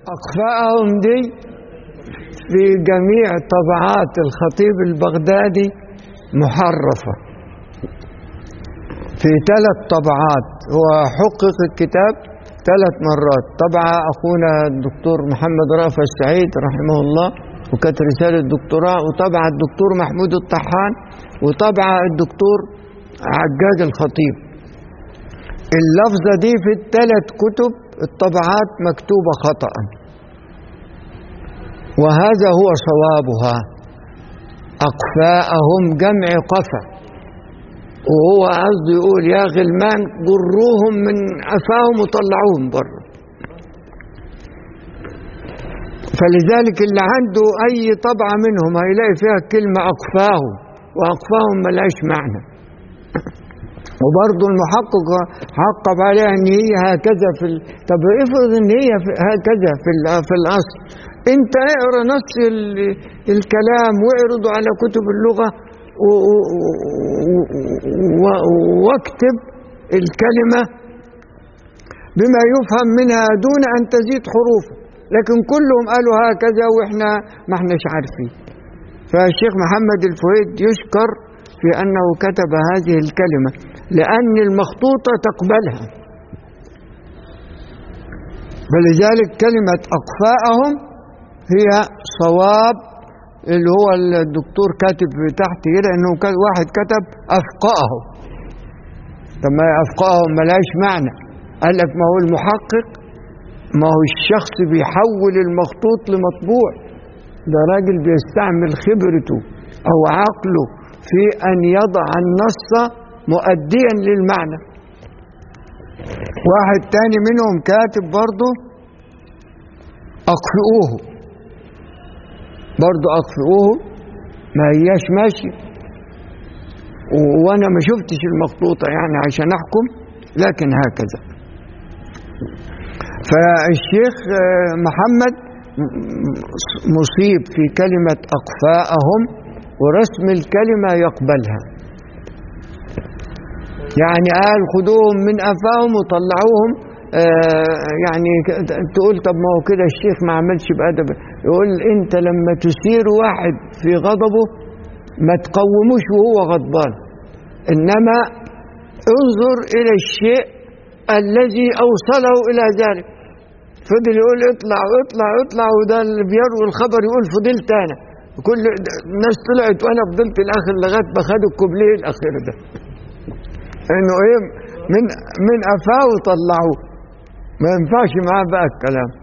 أخفاءهم دي في جميع طبعات الخطيب البغدادي محرفة في ثلاث طبعات هو حقق الكتاب ثلاث مرات طبع أخونا الدكتور محمد رافع السعيد رحمه الله وكانت رسالة دكتوراه وطبع الدكتور محمود الطحان وطبع الدكتور عجاج الخطيب اللفظة دي في الثلاث كتب الطبعات مكتوبة خطأ وهذا هو صوابها أقفاءهم جمع قفا وهو قصده يقول يا غلمان جروهم من قفاهم وطلعوهم بره فلذلك اللي عنده أي طبعة منهم هيلاقي فيها كلمة أقفاهم وأقفاهم ملهاش معنى وبرضه المحقق حقب عليها ان هي هكذا في ال... طب افرض ان هي في هكذا في ال... في الاصل انت اقرا نص ال... الكلام واعرضه على كتب اللغه و... و... و... واكتب الكلمه بما يفهم منها دون ان تزيد حروفه لكن كلهم قالوا هكذا واحنا ما احناش عارفين فالشيخ محمد الفويد يشكر في انه كتب هذه الكلمه لأن المخطوطة تقبلها فلذلك كلمة أقفاءهم هي صواب اللي هو الدكتور كاتب تحت كده انه واحد كتب افقاهم طب ما افقاهم ملاش معنى قال لك ما هو المحقق ما هو الشخص بيحول المخطوط لمطبوع ده راجل بيستعمل خبرته او عقله في ان يضع النص مؤديا للمعنى واحد تاني منهم كاتب برضه أقفئوه برضه أقفئوه ما هياش ماشي وأنا ما شفتش المخطوطة يعني عشان أحكم لكن هكذا فالشيخ محمد مصيب في كلمة أقفاءهم ورسم الكلمة يقبلها يعني قال خدوهم من قفاهم وطلعوهم آه يعني تقول طب ما هو كده الشيخ ما عملش بأدب يقول انت لما تثير واحد في غضبه ما تقوموش وهو غضبان انما انظر الى الشيء الذي اوصله الى ذلك فضل يقول اطلع اطلع اطلع وده اللي بيروي الخبر يقول فضلت انا كل الناس طلعت وانا فضلت الاخر لغايه ما خدوا الكوبليه الاخير ده انه ايه من من قفاه وطلعوه ما ينفعش معاه بقى الكلام